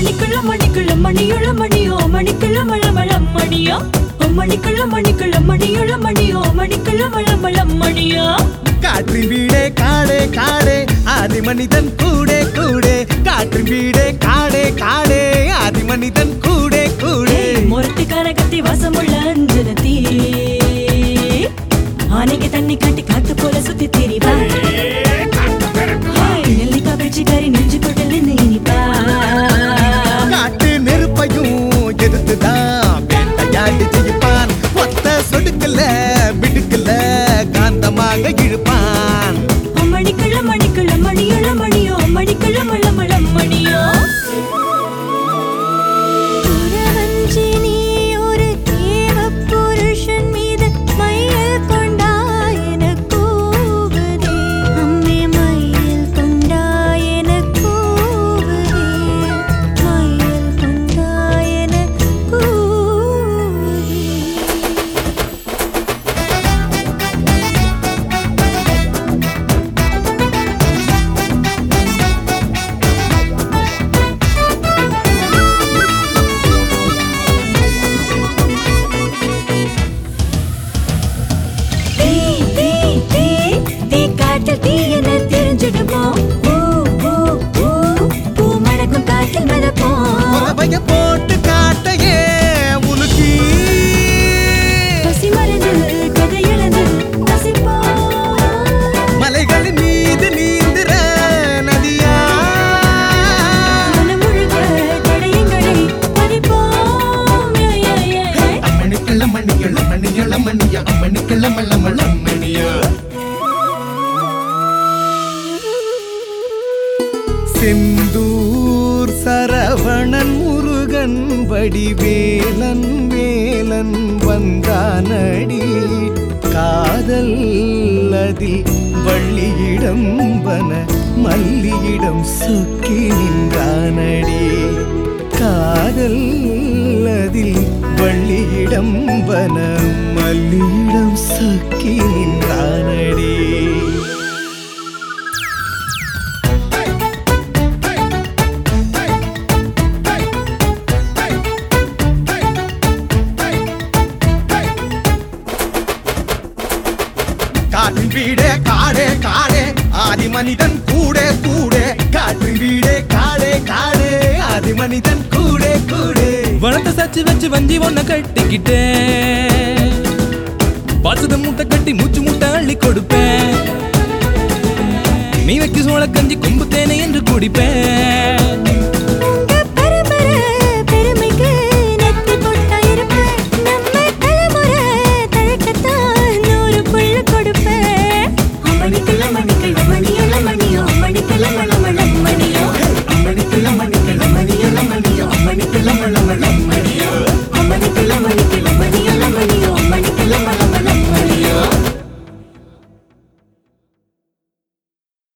மணிக்குள்ள மணிக்குள்ள மணியுள்ள மணியோ மணிக்குள்ள மளமளம் மணியா ஓ மணிக்குள்ள மணிக்குள்ள மணியுள்ள மணியோ மணிக்குள்ள மளமளம் மணியா காற்றின் வீடே காடே காடே ஆதி மனிதன் கூடே கூடே காற்றின் வீடே காடே காடே ஆதி மனிதன் கூடே கூடே முரட்டு கரகத்தி வாசமுள்ள அஞ்சனத்தி ஆனைக்கு தண்ணி காட்டி காத்து போல சுத்தி திரிவா ஹாய், நெல்லிக்காய் பிடிச்சிக்காரி நெஞ்சு கொட்டில் நின்று இனிப்பா காட்டு நெருப்பையும் எதிர்த்துதான் வேட்டையாடி ஜெயிப்பான் ஒத்த சொடுக்கல மிடுக்கல காந்தமாக இழுப்பான் மணிக்குள்ள மணிக்குள்ள மணியுள்ள மணியோ மணிக்குள்ள மளமளம் மணியோ புறவஞ்சி நீ ஒரு தேவப் புருஷன் மீது மையல் கொண்டாய் எனக் கூவுதே. அம்மே மையல் கொண்டாய் எனக் கூவுதே. மையல் கொண்டாய் எனக் கூவுதே. தீ தீ தீ தீ காட்டு தீ என தெரிஞ்சிடுமோ ஊ ஊ ஊ பூ மணக்கும் காற்றில் மிதப்போம் உறவைய போட்டு காட்டையே உலுக்கி பசி மறந்து கதை இழந்து ரசிப்போம் மலைகளின் மீது நீந்திர நதியா மனம் முழுக்க தடயங்களை பதிப்போம் யா, யா, யா, யா. அம்மணிக்கள்ள மணிகள மணிகள மணியா அம்மணிக்கள்ள மல்ல மல்ல மணியா செந்தூர் சரவணன் முருகன் வடிவேலன் வேலன் வந்தானடி காதல் அதில் வள்ளியிடம் வன மல்லியிடம் சொக்கி நின்றானடி காதல் அதில் வள்ளியிடம் வன மல்லியிடம் சொக்கி நின்றானடி காற்றின் வீடே காடே காடே ஆதி மனிதன் கூடே கூடே காற்றின் வீடே காடே காடே ஆதி மனிதன் கூடே கூடே வளத்தை சச்சு வச்சு வஞ்சி ஒன்ன கட்டிக்கிட்டேன் பாசத மூட்டை கட்டி மூச்சு மூட்டை அள்ளி கொடுப்பேன் நீ வைக்க சோள கஞ்சி கொம்பு தேனை என்று குடிப்பேன்